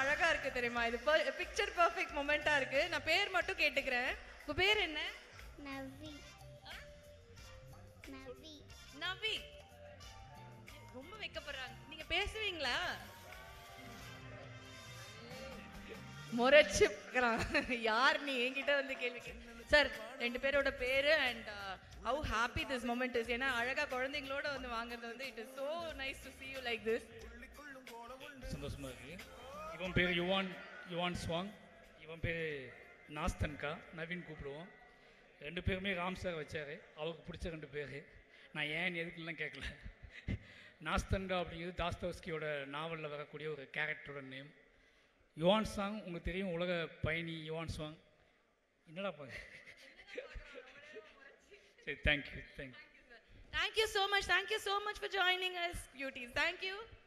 அழகா இருக்கு தெரியுமா இது பிக்சர் பர்ஃபெக்ட் மொமெண்டா இருக்கு நான் பேர் மட்டும் கேட்டுக்கிறேன் உங்க பேர் என்ன நவி நவி நவி ரொம்ப வெக்கப்படுறாங்க நீங்க பேசுவீங்களா முறைச்சு பார்க்கறான். யார் நீ என்கிட்ட வந்து கேள்வி சார் ரெண்டு பேரோட பேரு and how happy this moment is ஏன்னா அழகா குழந்தைங்களோட வந்து வாங்குறது வந்து it is so nice to see you like this சந்தோஷமாக இருக்குது இவன் பேர் யுவான் யுவான் ஸ்வாங் இவன் பேர் நாஸ்தன்கா நவீன் கூப்பிடுவோம் ரெண்டு பேருமே ராம் சார் வச்சார் அவருக்கு பிடிச்ச ரெண்டு பேர் நான் ஏன் எதுக்குலாம் கேட்கல நாஸ்தன்கா அப்படிங்கிறது தாஸ்தவஸ்கியோட நாவலில் வரக்கூடிய ஒரு கேரக்டரோட நேம் யுவான் சாங் உங்களுக்கு தெரியும் உலக பயணி யுவான் சாங் என்னடா பா சரி thank you thank you Thank you so much. Thank you so much for joining us, beauties. Thank you.